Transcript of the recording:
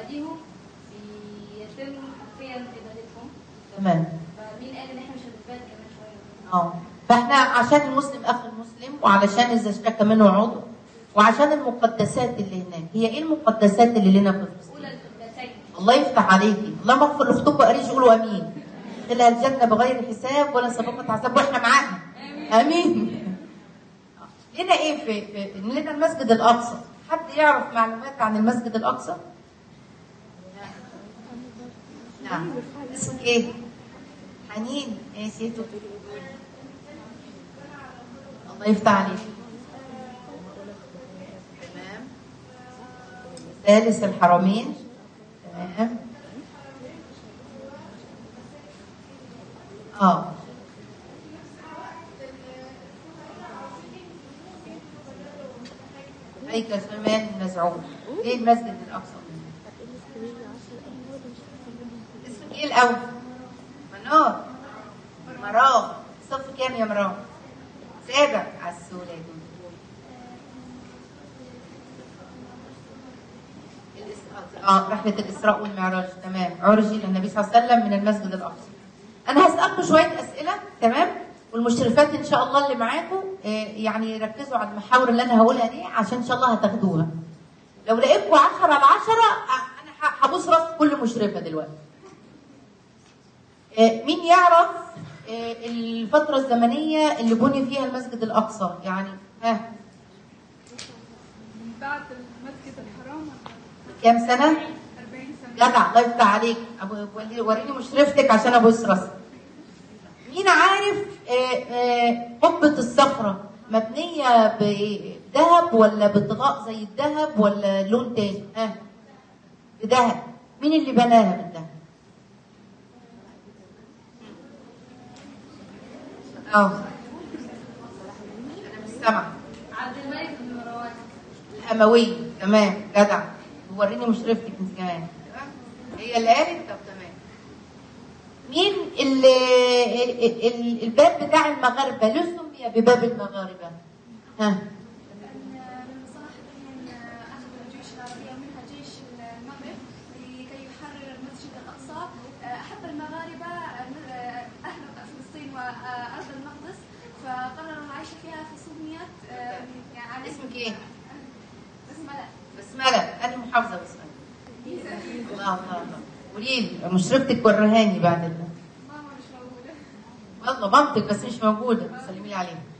بعديهم بيتم حرفيا ابادتهم تمام فمين قال ان احنا مش هنتباد كمان شويه اه فاحنا عشان المسلم اخو المسلم وعلشان اذا اشتكى منه عضو وعشان المقدسات اللي هناك هي ايه المقدسات اللي لنا في فلسطين اولى القبلتين الله يفتح عليكي اللهم اغفر لاختكم قريش يقولوا امين ادخلها الجنه بغير حساب ولا سابقه عذاب واحنا معاها امين لنا ايه في, في لنا المسجد الاقصى حد يعرف معلومات عن المسجد الاقصى نعم اسمك ايه حنين ايه سيتو الله يفتح عليك تمام ثالث الحرمين تمام اه هيكل سليمان المزعوم ايه المسجد الاقصى اسمك ايه الاول منار مرام صف كام يا مرام سابع على السولة يا دودو. الإسراء- اه رحلة الإسراء والمعراج تمام عرجي للنبي صلى الله عليه وسلم من المسجد الأقصى أنا هسألكم شوية أسئلة تمام والمشرفات إن شاء الله اللي معاكم آه، يعني ركزوا على المحاور اللي أنا هقولها دي عشان إن شاء الله هتاخدوها لو لقيتكم 10 على 10 آه، أنا ه- هبوس راس كل مشرفة دلوقتي آه، مين يعرف آه، الفترة الزمنية اللي بني فيها المسجد الأقصى يعني ها من بعد المسجد الحرام كام سنة؟ 40 سنة جدع الله يفتح عليك أبو ولي- وريني مشرفتك عشان ابوس راسك مين عارف آه، آه، قبة الصخرة مبنية بذهب ولا بطلاء زي الذهب ولا لون تاني؟ ها بذهب مين اللي بناها بالذهب؟ اه انا مش سامعه عبد الملك بن مروان الأموية تمام جدع وريني مشرفتك انت كمان تمام هي اللي قالت طب تمام مين ال ال- ال- الباب بتاع المغاربة ليه سمي بباب المغاربة؟ ها لما صلاح الدين أخذ الجيوش العربية ومنها جيش المغرب لكي يحرر المسجد الأقصى أحب المغاربة أهل فلسطين وأرض المقدس فقرروا العيش فيها فسميت يعني على اسمك ايه؟ بسملة بسملة أنا محافظة بسملة الله الله الله قولي لي مشرفتك ورهاني بعد ده ماما مش موجودة والله مامتك بس مش موجودة سلمي لي عليها